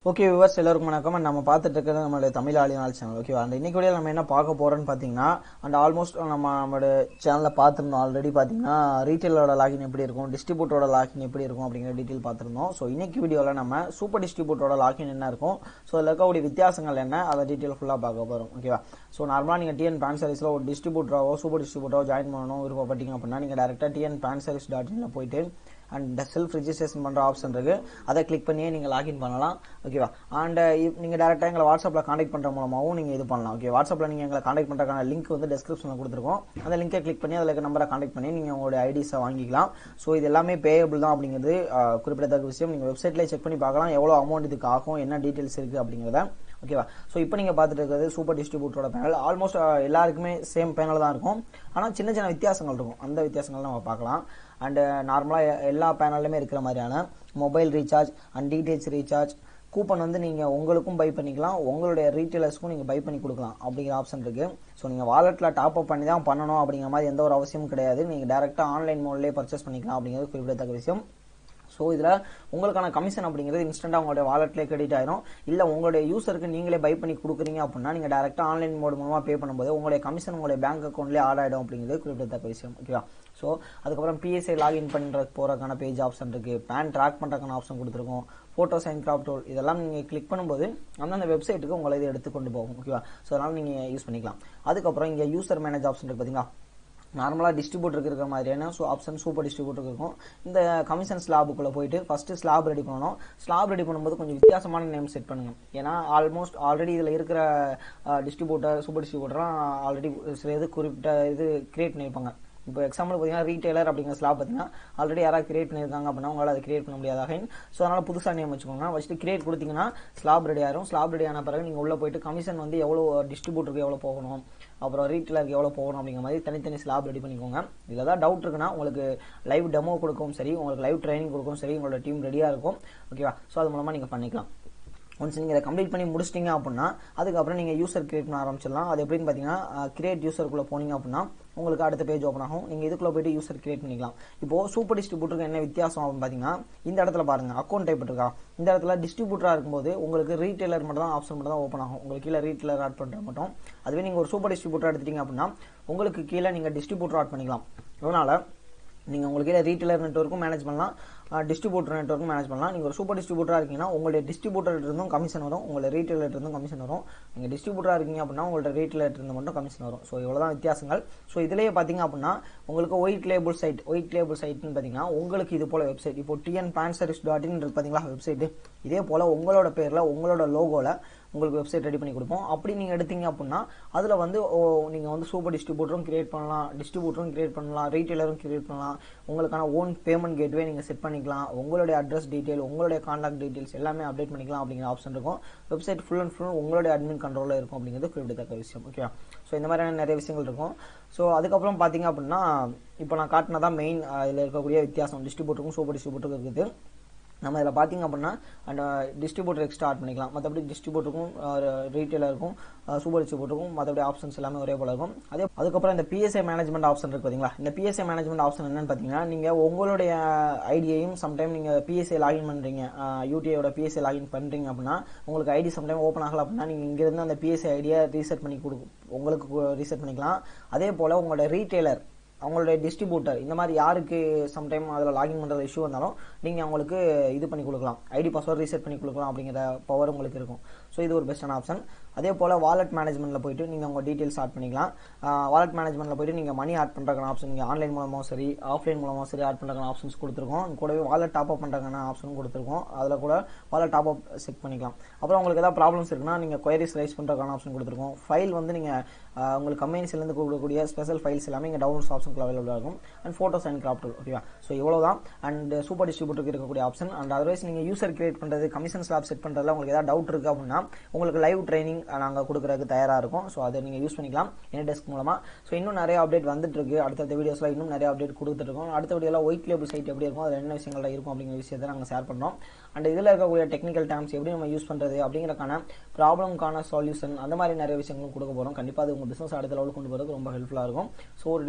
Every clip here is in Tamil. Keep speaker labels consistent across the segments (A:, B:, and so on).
A: ஓகே விவர்ஸ் எல்லாருக்கும் வணக்கம் And நம்ம பார்த்துட்டு இருக்கிறது நம்மளுடைய தமிழ் ஆளினால் சேனல் ஓகேவா அந்த இன்னைக்கு வீடியோ நம்ம என்ன பார்க்க போறோம்னு பார்த்தீங்கன்னா அண்ட் ஆல்மோஸ்ட் நம்ம நம்மளோட சேனலில் பார்த்துருந்தோம் ஆல்ரெடி பார்த்தீங்கன்னா ரீட்டைலரோட லாகின் எப்படி இருக்கும் டிஸ்ட்ரிபியூட்டரோட லாகின் எப்படி இருக்கும் அப்படிங்கிற டீட்டெயில் பார்த்துருந்தோம் ஸோ இன்னைக்கு வீடியோவில் நம்ம சூப்பர் டிஸ்ட்ரிபியூட்டரோட லாகின் என்ன இருக்கும் ஸோ அதில் இருக்கக்கூடிய வித்தியாசங்கள் என்ன அதை டீட்டெயில் ஃபுல்லாக பார்க்க போகிறோம் ஓகேவா ஸோ நார்மலாக நீங்கள் டிஎன் பேன் சர்வீஸில் ஒரு டிஸ்ட்ரிபியூட்டராவோ சூப்பர் டிஸ்ட்ரிபியூட்டரோ ஜாயின் பண்ணணும் விருப்பப்பட்டீங்க அப்படின்னா நீங்கள் டேரெக்டாக டிஎன் பேன் சர்வீஸ் டாட் இன்ல போயிட்டு அண்ட் செல்ஃப் ரெஜிஸ்ட்ரேஷன் பண்ணுற ஆப்ஷன் இருக்கு அதை கிளிக் பண்ணியே நீங்கள் லாகின் பண்ணலாம் ஓகேவா அண்ட் நீங்கள் டேரெக்டாக எங்களை வாட்ஸ்அப்பில் காண்டாக்ட் பண்ணுற மூலமாகவும் நீங்கள் இது பண்ணலாம் ஓகே வாட்ஸ்அப்பில் நீங்கள் எங்களை காண்டாக்ட் பண்ணுறதுக்கான லிங்க் வந்து டிஸ்கிரிப்ஷனில் கொடுத்துருக்கோம் அந்த லிங்கை கிளிக் பண்ணி அதில் இருக்க நம்பரை காண்டாக்ட் பண்ணி நீங்கள் உங்களுடைய ஐடிஸை வாங்கிக்கலாம் ஸோ இது எல்லாமே பேயபிள் தான் அப்படிங்கிறது அஹ், குறிப்பிடத்தக்க விஷயம் நீங்கள் வெப்சைட்லேயே செக் பண்ணி பார்க்கலாம் எவ்வளோ அமௌண்ட் இதுக்கு ஆகும் என்ன டீட்டெயில்ஸ் இருக்குது அப்படிங்கிறத ஓகேவா ஸோ இப்போ நீங்கள் பார்த்துட்டு இருக்கிறது சூப்பர் டிஸ்ட்ரிபியூட்டரோட பேனல் ஆல்மோஸ்ட் எல்லாருக்குமே சேம் பேனல் தான் இருக்கும் ஆனால் சின்ன சின்ன வித்தியாசங்கள் இருக்கும் அந்த வித்தியாசங்கள் நம்ம பார்க்கலாம் அண்டு நார்மலாக எல்லா பேனல்லுமே இருக்கிற மாதிரியான mobile recharge and DTH recharge coupon வந்து நீங்கள் உங்களுக்கும் பை பண்ணிக்கலாம் உங்களுடைய ரீட்டைலர்ஸ்க்கும் நீங்கள் பை பண்ணி கொடுக்கலாம் அப்படிங்கிற ஆப்ஷன் இருக்குது ஸோ நீங்கள் வாலெட்டில் டாப் அப் பண்ணி தான் பண்ணணும் அப்படிங்கிற மாதிரி எந்த ஒரு அவசியமும் கிடையாது நீங்கள் டேரெக்டாக ஆன்லைன் மோட்லேயே பர்ச்சேஸ் பண்ணிக்கலாம் அப்படிங்கிறது குறிப்பிடத்தக்க விஷயம் ஸோ இதில் உங்களுக்கான கமிஷன் அப்படிங்கிறது இன்ஸ்டன்ட்டாக உங்களுடைய வாலெட்லேயே கிரெடிட் ஆயிரும் இல்லை உங்களுடைய யூசருக்கு நீங்களே பை பண்ணி கொடுக்குறீங்க அப்படின்னா நீங்கள் டேரெக்டாக ஆன்லைன் மோட் மூலமாக பே பண்ணும்போது உங்களுடைய கமிஷன் உங்களுடைய பேங்க் அக்கௌண்ட்லேயே ஆட் ஆகிடும் அப்படிங்கிறது குறிப்பிடத்தக்க விஷயம் ஓகேவா ஸோ அதுக்கப்புறம் பிஎஸ்ஐ லாகின் பண்ணுற போகிறதுக்கான பேஜ் ஆப்ஷன் இருக்குது பேன் ட்ராக் பண்ணுறதுக்கான ஆப்ஷன் கொடுத்துருக்கோம் ஃபோட்டோஸ் அண்ட் கிராப் டோல் இதெல்லாம் நீங்கள் கிளிக் பண்ணும்போது அந்தந்த வெப்சைட்டுக்கு உங்களை இது எடுத்து கொண்டு போகும் ஓகேவா ஸோ அதனால் நீங்கள் யூஸ் பண்ணிக்கலாம் அதுக்கப்புறம் இங்கே யூசர் மேனேஜ் ஆப்ஷன் இருக்குது பார்த்தீங்களா நார்மலாக டிஸ்ட்ரிபியூட்டருக்கு இருக்கிற மாதிரியான ஸோ ஆப்ஷன் சூப்பர் டிஸ்ட்ரிபியூட்டருக்கு இருக்கும் இந்த கமிஷன் ஸ்லாபுக்குள்ளே போயிட்டு ஃபஸ்ட்டு ஸ்லாப் ரெடி பண்ணணும் ஸ்லாப் ரெடி பண்ணும்போது கொஞ்சம் வித்தியாசமான நேம் செட் பண்ணுங்க ஏன்னா ஆல்மோஸ்ட் ஆல்ரெடி இதில் இருக்கிற டிஸ்ட்ரிபியூட்டர் சூப்பர் டிஸ்ட்ரிபியூட்டர்லாம் ஆல்ரெடி சில இது குறிப்பிட்ட இது கிரியேட் பண்ணியிருப்பாங்க இப்போ எக்ஸாம்பிள் பார்த்தீங்கன்னா ரீட்டைலர் அப்படிங்கிற ஸ்லாப் பார்த்தீங்கன்னா ஆல்ரெடி யாராவது கிரியேட் பண்ணியிருக்காங்க அப்படின்னா உங்களால் அதை கிரியேட் பண்ண முடியாதாக ஸோ அதனால் புதுசாக நேம் வச்சுக்கோங்க வச்சுட்டு கிரியேட் கொடுத்தீங்கன்னா ஸ்லாப் ரெடி ஆயிரும் ஸ்லாப் ரெடி ஆன பிறகு நீங்கள் உள்ளே போயிட்டு கமிஷன் வந்து எவ்வளோ டிஸ்ட்ரிபியூட்டருக்கு எவ்வளோ போகணும் அப்புறம் ரீட்டைலருக்கு எவ்வளோ போகணும் அப்படிங்கிற மாதிரி தனித்தனி ஸ்லாப் ரெடி பண்ணிக்கோங்க இதில் தான் டவுட் இருக்குன்னா உங்களுக்கு லைவ் டெமோ கொடுக்கவும் சரி உங்களுக்கு லைவ் ட்ரைனிங் கொடுக்கவும் சரி உங்களோட டீம் ரெடியாக இருக்கும் ஓகேவா ஸோ அது மூலமாக நீங்கள் பண்ணிக்கலாம் ஒன்ஸ் நீங்கள் இதை கம்ப்ளீட் பண்ணி முடிச்சிட்டிங்க அப்படின்னா அதுக்கப்புறம் நீங்கள் யூசர் கிரியேட் பண்ண ஆரம்பிச்சிடலாம் அது எப்படின்னு பார்த்தீங்கன்னா கிரியேட் யூசருக்குள்ளே போனீங்க அப்படின்னா உங்களுக்கு அடுத்த பேஜ் ஓப்பன் ஆகும் நீங்கள் இதுக்குள்ளே போயிட்டு யூசர் கிரியேட் பண்ணிக்கலாம் இப்போ சூப்பர் டிஸ்ட்ரிபியூட்டருக்கு என்ன வித்தியாசம் அப்படின்னு பார்த்தீங்கன்னா இந்த இடத்துல பாருங்க அக்கௌண்ட் டைப் இருக்கா இந்த இடத்துல டிஸ்ட்ரிபியூட்டராக இருக்கும்போது உங்களுக்கு ரீட்டைலர் மட்டும் தான் ஆப்ஷன் மட்டும் தான் ஓப்பன் ஆகும் உங்களுக்கு கீழே ரீட்டைலர் ஆட் பண்ணுற மட்டும் அதுவே நீங்கள் ஒரு சூப்பர் டிஸ்ட்ரிபியூட்டர் எடுத்துட்டீங்க அப்படின்னா உங்களுக்கு கீழே நீங்கள் டிஸ்ட்ரிபியூட்டர் ஆட் பண்ணிக்கலாம் அதனால நீங்கள் உங்களுக்கு கீழே ரீட்டைலர் நெட்ஒர்க்கும் மேனேஜ் பண்ணலாம் டிஸ்ட்ரிபியூட்டர் நெட்ஒர்க்கும் மேனேஜ் பண்ணலாம் நீங்கள் ஒரு சூப்பர் டிஸ்ட்ரிபியூட்டராக இருக்கீங்கன்னா உங்களுடைய டிஸ்ட்ரிபியூட்டர் இருந்தும் கமிஷன் வரும் உங்களுடைய ரீட்டைலர் இருந்தும் கமிஷன் வரும் நீங்கள் டிஸ்ட்ரிபியூட்டராக இருக்கீங்க அப்படின்னா உங்களோட ரீட்டைலர் இருந்து மட்டும் கமிஷன் வரும் ஸோ இவ்வளோ தான் வித்தியாசங்கள் ஸோ இதிலேயே பார்த்தீங்க அப்படின்னா உங்களுக்கு white label site white label சைட்னு பார்த்தீங்கன்னா உங்களுக்கு இது போல வெப்சைட் இப்போ TN PAN service dot in இருக்கு பார்த்தீங்களா வெப்சைட் இதே போல் உங்களோட பேரில் உங்களோட லோகோவில் உங்களுக்கு வெப்சைட் ரெடி பண்ணி கொடுப்போம் அப்படி நீங்கள் எடுத்தீங்க அப்படின்னா அதில் வந்து நீங்கள் வந்து சூப்பர் டிஸ்ட்ரிபியூட்டரும் கிரியேட் பண்ணலாம் டிஸ்ட்ரிபியூட்டரும் கிரியேட் பண்ணலாம் ரீட்டைலரும் கிரியேட் பண்ணலாம் உங்களுக்கான ஓன் பேமெண்ட் கேட்வே நீங்கள் செட் பண்ணிக்கலாம் உங்களுடைய அட்ரஸ் டீட்டெயில் உங்களுடைய கான்டாக்ட் டீட்டெயில்ஸ் எல்லாமே அப்டேட் பண்ணிக்கலாம் அப்படிங்கிற ஆப்ஷன் இருக்கும் வெப்சைட் ஃபுல் அண்ட் ஃபுல் உங்களுடைய அட்மின் கண்ட்ரோலில் இருக்கும் அப்படிங்கிறது குறிப்பிடத்தக்க விஷயம் ஓகே ஸோ இந்த மாதிரியான நிறைய விஷயங்கள் இருக்கும் ஸோ அதுக்கப்புறம் பார்த்தீங்க அப்படின்னா இப்போ நான் காட்டினதான் மெயின் இதில் இருக்கக்கூடிய வித்தியாசம் டிஸ்ட்ரிபியூட்டருக்கும் சூப்பர் டிஸ்ட்ரிபியூட்டருக்கும் இருக்குது நம்ம இதில் பார்த்தீங்க அப்படின்னா அந்த டிஸ்ட்ரிபியூட்டர் எக்ஸ்ட்ரா ஆட் பண்ணிக்கலாம் மற்றபடி டிஸ்ட்ரிபியூட்டருக்கும் ரீட்டைலருக்கும் சூப்பர் டிஸ்ட்ரிபியூட்டருக்கும் மற்றபடி ஆப்ஷன்ஸ் எல்லாமே ஒரே போல இருக்கும் அதே அதுக்கப்புறம் இந்த பிஎஸ்ஐ மேனேஜ்மெண்ட் ஆப்ஷன் இருக்கு பார்த்தீங்களா இந்த பிஎஸ்ஐ மேனேஜ்மெண்ட் ஆப்ஷன் என்னன்னு பார்த்தீங்கன்னா நீங்கள் உங்களுடைய ஐடியையும் சம்டைம் நீங்கள் பிஎஸ்ஐ லாகின் பண்ணுறீங்க யூடிஐயோட பிஎஸ்ஐ லாகின் பண்ணுறீங்க அப்படின்னா உங்களுக்கு ஐடி சம்டைம் ஓப்பன் ஆகல அப்படின்னா நீங்கள் இங்கிருந்து அந்த பிஎஸ்ஐ ஐடியை ரீசெட் பண்ணி கொடுக்கும் உங்களுக்கு ரீசெட் பண்ணிக்கலாம் அதே போல் உங்களோட ரீட்டைலர் அவங்களுடைய டிஸ்ட்ரிபியூட்டர் இந்த மாதிரி யாருக்கு சம்டைம் அதில் லாகின் பண்ணுற இஷ்யூ வந்தாலும் நீங்கள் அவங்களுக்கு இது பண்ணி கொடுக்கலாம் ஐடி பாஸ்வேர்ட் ரீசெட் பண்ணி கொடுக்கலாம் அப்படிங்கிற பவர் உங்களுக்கு இருக்கும் ஸோ இது ஒரு பெஸ்ட்டான ஆப்ஷன் அதே போல் வாலெட் மேனேஜ்மெண்ட்டில் போயிட்டு நீங்கள் உங்கள் டீட்டெயில்ஸ் ஆட் பண்ணிக்கலாம் வாலெட் மேனேஜ்மெண்ட்டில் போயிட்டு நீங்கள் மணி ஆட் பண்ணுறதுக்கான ஆப்ஷன் நீங்கள் ஆன்லைன் மூலமாகவும் சரி ஆஃப்லைன் மூலமாகவும் சரி ஆட் பண்ணுறதுக்கான ஆப்ஷன்ஸ் கொடுத்துருக்கோம் கூடவே வாலெட் டாப் அப் பண்ணுறதுக்கான ஆப்ஷனும் கொடுத்துருக்கோம் அதில் கூட வாலெட் டாப் அப் செக் பண்ணிக்கலாம் அப்புறம் உங்களுக்கு ஏதாவது ப்ராப்ளம்ஸ் இருக்குன்னா நீங்கள் கொயரிஸ் ரைஸ் பண்ணுறதுக்கான ஆப்ஷன் கொடுத்துருக்கோம் ஃபைல் வந்து நீங்கள் உங்களுக்கு கம்பெனிஸ்லேருந்து கொடுக்கக்கூடிய ஸ்பெஷல் ஃபைல்ஸ் எல்லாமே இங்கே டவுன்லோட்ஸ் ஆப்ஷனுக்கு அவைலபிளாக இருக்கும் and photos and crop tool ஓகேவா ஸோ இவ்வளோ தான் அண்ட் சூப்பர் டிஸ்ட்ரிபியூட்டருக்கு இருக்கக்கூடிய ஆப்ஷன் அண்ட் அதர்வைஸ் நீங்கள் யூசர் கிரியேட் பண்ணுறது கமிஷன் ஸ்லாப் செட் பண்ணுறதுல உங்களுக்கு ஏதாவது டவுட் இருக்குது அப்படின்னா உங்களுக்கு லைவ் ட்ரைனிங் நாங்கள் கொடுக்குறதுக்கு தயாராக இருக்கும் ஸோ அதை நீங்கள் யூஸ் பண்ணிக்கலாம் என்ன டெஸ்க் மூலமாக ஸோ இன்னும் நிறைய அப்டேட் வந்துட்டு இருக்கு அடுத்தடுத்த வீடியோஸில் இன்னும் நிறைய அப்டேட் கொடுத்துட்டு இருக்கோம் அடுத்த வீடியோவில் ஒயிட் லேபிள் சைட் எப்படி இருக்கும் அதில் என்ன விஷயங்கள் இருக்கும் அப்படிங்கிற விஷயத்தை நாங்கள் ஷேர் பண்ணுறோம் அண்ட் இதில் இருக்கக்கூடிய டெக்னிக்கல் டேர்ம்ஸ் எப்படி நம்ம யூஸ் பண்ணுறது அப்படிங்கிறக்கான ப்ராப்ளம்க்கான சொல்யூஷன் அந்த மாதிரி நிறைய விஷயங்களும் கொடுக்க போகிறோம் கண்டிப்பாக அது உங்கள் பிஸ்னஸ் அடுத்த லெவலுக்கு கொண்டு போகிறது ரொம்ப ஹெல்ப்ஃபுல்லாக இருக்கும் ஸோ ஒரு டிஸ்ட்ரிபியூஷன்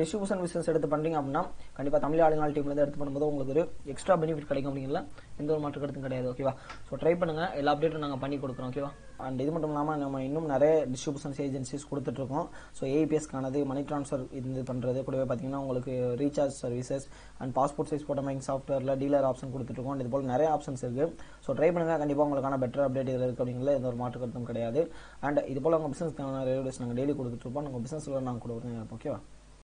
A: பிசினஸ் எடுத்து பண்றீங்க அப்படின்னா கண்டிப்பா தமிழ் ஆளுநாள் டீம்ல இருந்து எடுத்து பண்ணும்போது உங்களுக்கு ஒரு எக்ஸ்ட்ரா பெனிஃபிட் கிடைக்கும் அப்படிங்கல எந்த ஒரு மாற்று கருத்தும் கிடையாது ஓகேவா ஸோ ட்ரை பண்ணுங்க எல்லா அப்டேட்டும் நாங்க பண்ணி கொடுக்குறோம் ஓகேவா அண்ட் இது மட்டும் இல்லாம நம்ம இன்னும் நிறைய டிஸ்ட்ரிபியூஷன்ஸ் ஏஜென்சிஸ் கொடுத்துட்டு இருக்கோம் ஸோ ஏபிஎஸ்க்கானது மணி ட்ரான்ஸ்ஃபர் இது பண்றது கூடவே பாத்தீங்கன்னா உங்களுக்கு recharge services and passport size photo making சாஃப்ட்வேர்ல டீலர் ஆப்ஷன் கொடுத்துட்டு இருக்கோம் இது போல நிறைய ஆப்ஷன்ஸ் இருக்கு ஸோ ட்ரை பண்ணுங்க கண்டிப்பா உங்களுக்கான பெட்டர் அப்டேட் இதில் இருக்கு அப்படிங்கல எந்த ஒரு மாற்று கருத்தும் கிடையாது அண்ட் இது போல உங்க பிசினஸ்க்கான ரேடியோஸ் நாங்கள் டெய்லி கொடுத்துட்டு இருப்போம் உங்க பிசினஸ்ல நாங்கள் கொடுக்குறோம் ஓகேவா